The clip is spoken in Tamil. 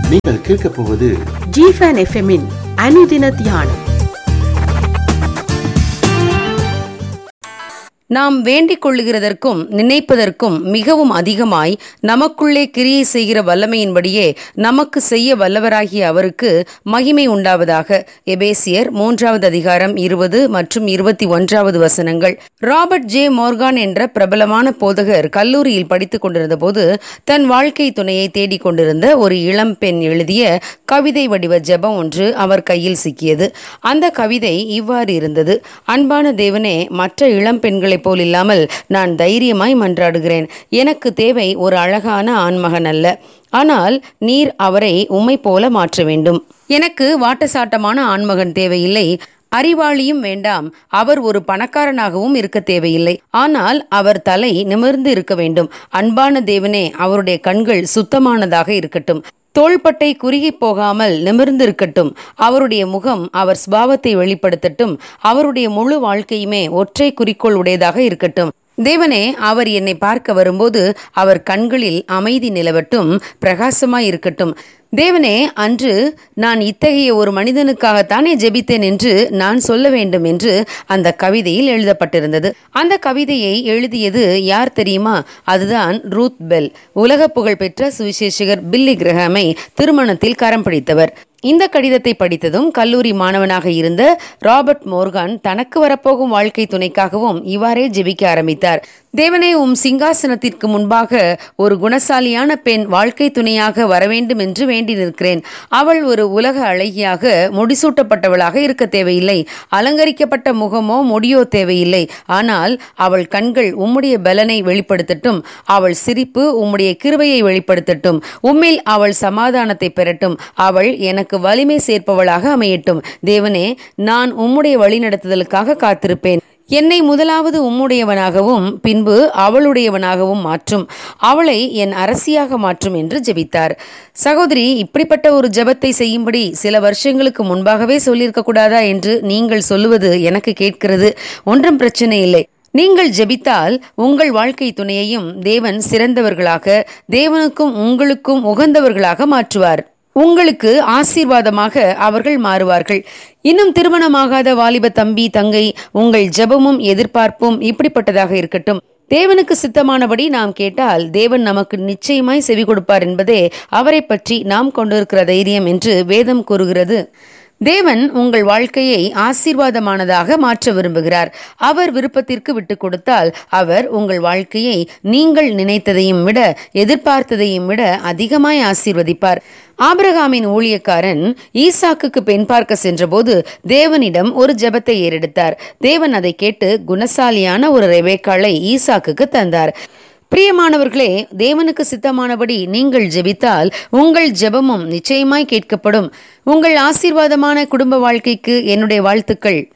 நீங்கள் கேட்கப் போவது ஜிஃபன் எஃப்எம்மின் அனுதின தியானம் நாம் வேண்டிக் கொள்ளுகிறதற்கும் நினைப்பதற்கும் மிகவும் அதிகமாய் நமக்குள்ளே கிரியை செய்கிற வல்லமையின்படியே நமக்கு செய்ய வல்லவராகிய அவருக்கு மகிமை உண்டாவதாக எபேசியர் மூன்றாவது அதிகாரம் இருபது மற்றும் இருபத்தி ஒன்றாவது வசனங்கள் ராபர்ட் ஜே மோர்கான் என்ற பிரபலமான போதகர் கல்லூரியில் படித்துக் கொண்டிருந்த போது தன் வாழ்க்கை துணையை தேடிக் கொண்டிருந்த ஒரு இளம் பெண் எழுதிய கவிதை வடிவ ஜெபம் ஒன்று அவர் கையில் சிக்கியது அந்த கவிதை இவ்வாறு இருந்தது அன்பான தேவனே மற்ற இளம் பெண்களைப் போல் இல்லாமல் நான் தைரியமாய் மன்றாடுகிறேன் எனக்கு தேவை ஒரு அழகான ஆண்மகன் அல்ல ஆனால் நீர் அவரை உம்மை போல மாற்ற வேண்டும் எனக்கு வாட்டசாட்டமான ஆண்மகன் தேவையில்லை அறிவாளியும் வேண்டாம் அவர் ஒரு பணக்காரனாகவும் இருக்க தேவையில்லை ஆனால் அவர் தலை நிமிர்ந்து இருக்க வேண்டும் அன்பான தேவனே அவருடைய கண்கள் சுத்தமானதாக இருக்கட்டும் தோள்பட்டை குறுகி போகாமல் நிமிர்ந்திருக்கட்டும் அவருடைய முகம் அவர் சுபாவத்தை வெளிப்படுத்தட்டும் அவருடைய முழு வாழ்க்கையுமே ஒற்றை குறிக்கோள் உடையதாக இருக்கட்டும் தேவனே அவர் என்னை பார்க்க வரும்போது அவர் கண்களில் அமைதி நிலவட்டும் பிரகாசமாய் இருக்கட்டும் தேவனே அன்று நான் இத்தகைய ஒரு மனிதனுக்காகத்தானே ஜெபித்தேன் என்று நான் சொல்ல வேண்டும் என்று அந்த கவிதையில் எழுதப்பட்டிருந்தது அந்த கவிதையை எழுதியது யார் தெரியுமா அதுதான் ரூத் பெல் உலக புகழ்பெற்ற சுவிசேஷகர் பில்லி கிரஹாமை திருமணத்தில் கரம் பிடித்தவர் இந்த கடிதத்தை படித்ததும் கல்லூரி மாணவனாக இருந்த ராபர்ட் மோர்கான் தனக்கு வரப்போகும் வாழ்க்கை துணைக்காகவும் இவ்வாறே ஜெபிக்க ஆரம்பித்தார் தேவனே உம் சிங்காசனத்திற்கு முன்பாக ஒரு குணசாலியான பெண் வாழ்க்கை துணையாக வரவேண்டும் என்று வேண்டி நிற்கிறேன் அவள் ஒரு உலக அழகியாக முடிசூட்டப்பட்டவளாக இருக்க தேவையில்லை அலங்கரிக்கப்பட்ட முகமோ முடியோ தேவையில்லை ஆனால் அவள் கண்கள் உம்முடைய பலனை வெளிப்படுத்தட்டும் அவள் சிரிப்பு உம்முடைய கிருபையை வெளிப்படுத்தட்டும் உம்மில் அவள் சமாதானத்தை பெறட்டும் அவள் எனக்கு வலிமை சேர்ப்பவளாக அமையட்டும் தேவனே நான் உம்முடைய வழிநடத்துதலுக்காக காத்திருப்பேன் என்னை முதலாவது உம்முடையவனாகவும் பின்பு அவளுடையவனாகவும் மாற்றும் அவளை என் அரசியாக மாற்றும் என்று ஜெபித்தார் சகோதரி இப்படிப்பட்ட ஒரு ஜெபத்தை செய்யும்படி சில வருஷங்களுக்கு முன்பாகவே சொல்லியிருக்க கூடாதா என்று நீங்கள் சொல்லுவது எனக்கு கேட்கிறது ஒன்றும் பிரச்சனை இல்லை நீங்கள் ஜெபித்தால் உங்கள் வாழ்க்கை துணையையும் தேவன் சிறந்தவர்களாக தேவனுக்கும் உங்களுக்கும் உகந்தவர்களாக மாற்றுவார் உங்களுக்கு ஆசீர்வாதமாக அவர்கள் மாறுவார்கள் இன்னும் திருமணமாகாத வாலிப தம்பி தங்கை உங்கள் ஜெபமும் எதிர்பார்ப்பும் இப்படிப்பட்டதாக இருக்கட்டும் தேவனுக்கு சித்தமானபடி நாம் கேட்டால் தேவன் நமக்கு நிச்சயமாய் செவி கொடுப்பார் என்பதே அவரை பற்றி நாம் கொண்டிருக்கிற தைரியம் என்று வேதம் கூறுகிறது தேவன் உங்கள் வாழ்க்கையை ஆசீர்வாதமானதாக மாற்ற விரும்புகிறார் அவர் விருப்பத்திற்கு விட்டு கொடுத்தால் அவர் உங்கள் வாழ்க்கையை நீங்கள் நினைத்ததையும் விட எதிர்பார்த்ததையும் விட அதிகமாய் ஆசீர்வதிப்பார் ஆபிரகாமின் ஊழியக்காரன் ஈசாக்குக்கு பெண் பார்க்க சென்றபோது தேவனிடம் ஒரு ஜெபத்தை ஏறெடுத்தார் தேவன் அதை கேட்டு குணசாலியான ஒரு ரெவேக்காளை ஈசாக்குக்கு தந்தார் பிரியமானவர்களே தேவனுக்கு சித்தமானபடி நீங்கள் ஜெபித்தால் உங்கள் ஜெபமும் நிச்சயமாய் கேட்கப்படும் உங்கள் ஆசீர்வாதமான குடும்ப வாழ்க்கைக்கு என்னுடைய வாழ்த்துக்கள்